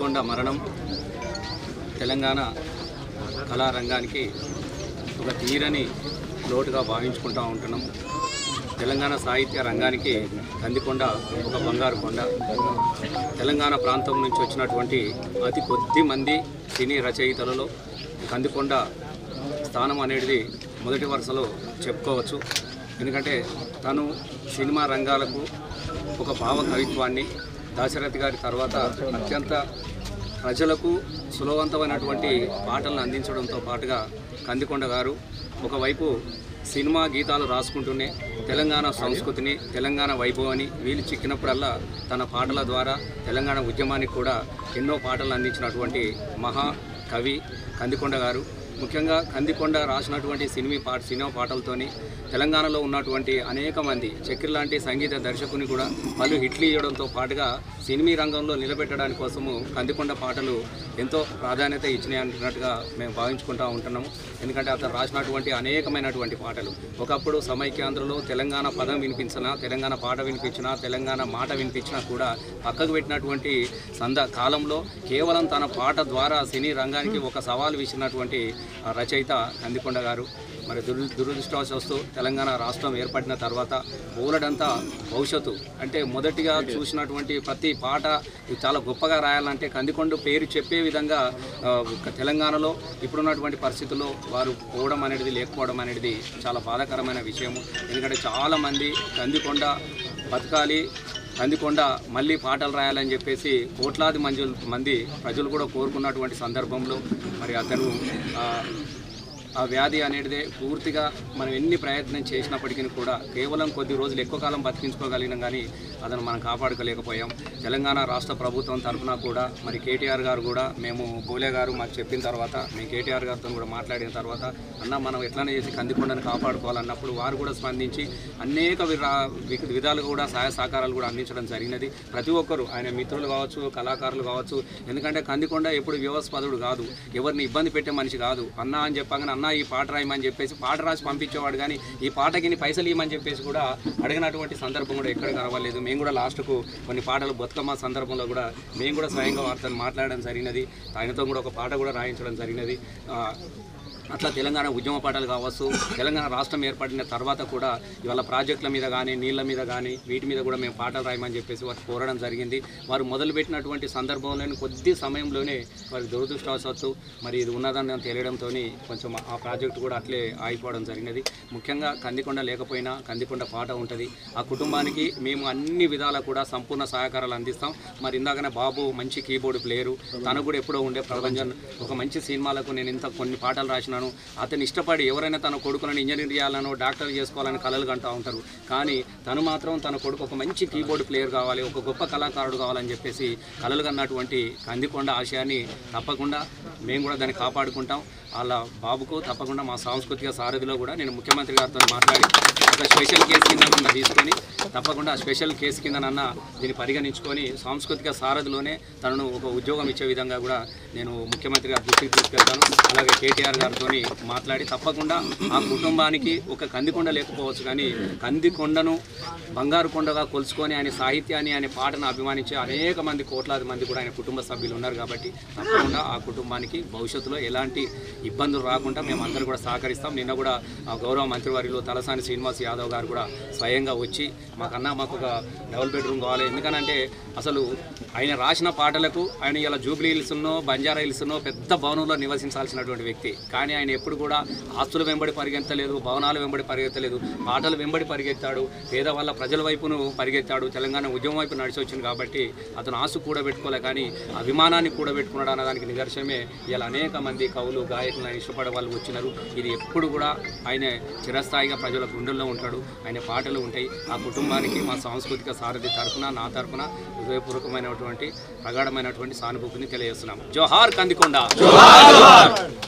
కందికొండ మరణం తెలంగాణ కళారంగానికి ఒక తీరని లోటుగా భావించుకుంటూ ఉంటున్నాం తెలంగాణ సాహిత్య రంగానికి కందికొండ ఒక బంగారు కొండ తెలంగాణ ప్రాంతం నుంచి వచ్చినటువంటి అతి కొద్ది మంది సినీ రచయితలలో కందికొండ స్థానం అనేది మొదటి వరుసలో చెప్పుకోవచ్చు ఎందుకంటే తను సినిమా రంగాలకు ఒక భావ కవిత్వాన్ని దాశరథి గారి తర్వాత అత్యంత ప్రజలకు సులభవంతమైనటువంటి పాటలను అందించడంతో పాటుగా కందికొండ గారు ఒకవైపు సినిమా గీతాలు రాసుకుంటూనే తెలంగాణ సంస్కృతిని తెలంగాణ వైభవాన్ని వీలు చిక్కినప్పుడల్లా తన పాటల ద్వారా తెలంగాణ ఉద్యమానికి కూడా ఎన్నో పాటలు అందించినటువంటి మహా కవి కందికొండ గారు ముఖ్యంగా కందికొండ రాసినటువంటి సినిమా పాట సినిమా పాటలతోని తెలంగాణలో ఉన్నటువంటి అనేక మంది చక్రి లాంటి సంగీత దర్శకుని కూడా పలు హిట్లు ఇవ్వడంతో పాటుగా సినిమా రంగంలో నిలబెట్టడానికి కోసము కందికొండ పాటలు ఎంతో ప్రాధాన్యత ఇచ్చినాయి అంటున్నట్టుగా మేము భావించుకుంటూ ఉంటున్నాము ఎందుకంటే అతను రాసినటువంటి అనేకమైనటువంటి పాటలు ఒకప్పుడు సమైక్యాంధ్రలో తెలంగాణ పదం వినిపించినా తెలంగాణ పాట వినిపించినా తెలంగాణ మాట వినిపించినా కూడా పక్కకు పెట్టినటువంటి సంద కాలంలో కేవలం తన పాట ద్వారా సినీ రంగానికి ఒక సవాల్ విసిరినటువంటి ఆ రచయిత కందికొండ గారు మరి దురు దురదృష్టవశాస్తూ తెలంగాణ రాష్ట్రం ఏర్పడిన తర్వాత బోలెడంతా భవిష్యత్తు అంటే మొదటిగా చూసినటువంటి ప్రతి పాట ఇది చాలా గొప్పగా రాయాలంటే కందికొండ పేరు చెప్పే విధంగా ఆ, ఒక తెలంగాణలో ఇప్పుడున్నటువంటి పరిస్థితుల్లో వారు పోవడం అనేది లేకపోవడం అనేది చాలా బాధాకరమైన విషయము ఎందుకంటే చాలామంది కందికొండ బతకాలి కందికొండ మళ్ళీ పాటలు రాయాలని చెప్పేసి కోట్లాది మంది మంది ప్రజలు కూడా కోరుకున్నటువంటి సందర్భంలో మరి అతను ఆ, ఆ వ్యాధి అనేటిదే పూర్తిగా మనం ఎన్ని ప్రయత్నం చేసినప్పటికీ కూడా కేవలం కొద్ది రోజులు ఎక్కువ కాలం బతికించుకోగలిగినాం కానీ అతను మనం కాపాడుకోలేకపోయాం తెలంగాణ రాష్ట్ర ప్రభుత్వం తరఫున కూడా మరి కేటీఆర్ గారు కూడా మేము బోలే గారు మాకు చెప్పిన తర్వాత మేము కేటీఆర్ గారితో కూడా మాట్లాడిన తర్వాత అన్న మనం ఎట్లనే చేసి కందికొండను కాపాడుకోవాలన్నప్పుడు వారు కూడా స్పందించి అనేక విరా వి- విధాలుగా కూడా సహాయ సహకారాలు కూడా అందించడం జరిగినది ప్రతి ఒక్కరు ఆయన మిత్రులు కావచ్చు కళాకారులు కావచ్చు ఎందుకంటే కందికొండ ఎప్పుడు వ్యవస్థపదుడు కాదు ఎవరిని ఇబ్బంది పెట్టే మనిషి కాదు అన్న అని చెప్పగానే అన్న ఈ పాట రాయమని చెప్పేసి పాట రాసి పంపించేవాడు కానీ ఈ పాటకి నీ పైసలు ఇవ్వమని చెప్పేసి కూడా అడిగినటువంటి సందర్భం కూడా ఎక్కడ కనవలేదు మేము కూడా లాస్ట్కు కొన్ని పాటలు బతుకమ్మ సందర్భంలో కూడా మేము కూడా స్వయంగా వారితో మాట్లాడడం జరిగినది ఆయనతో కూడా ఒక పాట కూడా రాయించడం జరిగినది ఆ, అట్లా తెలంగాణ ఉద్యమ పాటలు కావచ్చు తెలంగాణ రాష్ట్రం ఏర్పడిన తర్వాత కూడా ఇవాళ ప్రాజెక్టుల మీద కానీ నీళ్ళ మీద కానీ వీటి మీద కూడా మేము పాటలు రాయమని చెప్పేసి వారు కోరడం జరిగింది వారు మొదలుపెట్టినటువంటి సందర్భంలోని కొద్ది సమయంలోనే వారి దురదృష్టవశాత్తు మరి ఇది ఉన్నదని తెలియడంతో కొంచెం ఆ ప్రాజెక్టు కూడా అట్లే ఆగిపోవడం జరిగినది ముఖ్యంగా కందికొండ లేకపోయినా కందికొండ పాట ఉంటుంది ఆ కుటుంబానికి మేము అన్ని విధాలా కూడా సంపూర్ణ సహకారాలు అందిస్తాం మరి ఇందాకనే బాబు మంచి కీబోర్డ్ ప్లేయరు తను కూడా ఎప్పుడో ఉండే ప్రభంజన్ ఒక మంచి సినిమాలకు నేను ఇంత కొన్ని పాటలు రాసినాను అతను ఇష్టపడి ఎవరైనా తన కొడుకులను ఇంజనీర్ చేయాలనో డాక్టర్ చేసుకోవాలని కలలు కంటూ ఉంటారు కానీ తను మాత్రం తన కొడుకు ఒక మంచి కీబోర్డ్ ప్లేయర్ కావాలి ఒక గొప్ప కళాకారుడు కావాలని చెప్పేసి కలలు కన్నటువంటి కందికొండ ఆశయాన్ని తప్పకుండా మేము కూడా దాన్ని కాపాడుకుంటాం వాళ్ళ బాబుకు తప్పకుండా మా సాంస్కృతిక సారథిలో కూడా నేను ముఖ్యమంత్రి గారితో మాట్లాడి ఒక స్పెషల్ కేసు కింద నన్ను తీసుకొని తప్పకుండా ఆ స్పెషల్ కేసు కింద నన్న దీన్ని పరిగణించుకొని సాంస్కృతిక సారథిలోనే తనను ఒక ఉద్యోగం ఇచ్చే విధంగా కూడా నేను ముఖ్యమంత్రి గారి దృష్టికి తీసుకెళ్తాను అలాగే కేటీఆర్ గారితో మాట్లాడి తప్పకుండా ఆ కుటుంబానికి ఒక కందికొండ లేకపోవచ్చు కానీ కందికొండను బంగారు కొండగా కొలుచుకొని ఆయన సాహిత్యాన్ని ఆయన పాటను అభిమానించే అనేక మంది కోట్లాది మంది కూడా ఆయన కుటుంబ సభ్యులు ఉన్నారు కాబట్టి తప్పకుండా ఆ కుటుంబానికి భవిష్యత్తులో ఎలాంటి ఇబ్బందులు రాకుండా మేము అందరూ కూడా సహకరిస్తాం నిన్న కూడా ఆ గౌరవ మంత్రివర్యులు తలసాని శ్రీనివాస్ యాదవ్ గారు కూడా స్వయంగా వచ్చి మాకన్నా మాకు ఒక డబుల్ బెడ్రూమ్ కావాలి ఎందుకనంటే అసలు ఆయన రాసిన పాటలకు ఆయన ఇలా జూబ్లీ హిల్స్నో బంజారా హిల్స్నో పెద్ద భవనంలో నివసించాల్సినటువంటి వ్యక్తి కానీ ఆయన ఎప్పుడు కూడా ఆస్తుల వెంబడి పరిగెత్తలేదు భవనాల వెంబడి పరిగెత్తలేదు పాటల వెంబడి పరిగెత్తాడు పేదవాళ్ళ ప్రజల వైపును పరిగెత్తాడు తెలంగాణ ఉద్యమం వైపు నడిచి వచ్చింది కాబట్టి అతను ఆశ కూడా పెట్టుకోలే కానీ అభిమానాన్ని కూడా పెట్టుకున్నాడు అన్నదానికి నిదర్శనమే ఇలా అనేక మంది కవులు గాయకులను ఇష్టపడే వాళ్ళు వచ్చినారు ఇది ఎప్పుడు కూడా ఆయన చిరస్థాయిగా ప్రజల గుండెల్లో ఉంటాడు ఆయన పాటలు ఉంటాయి ఆ కుటుంబానికి మా సాంస్కృతిక సారథి తరఫున నా తరఫున హృదయపూర్వకమైనటువంటి ప్రగాఢమైనటువంటి సానుభూతిని తెలియజేస్తున్నాం జోహార్ కందికొండ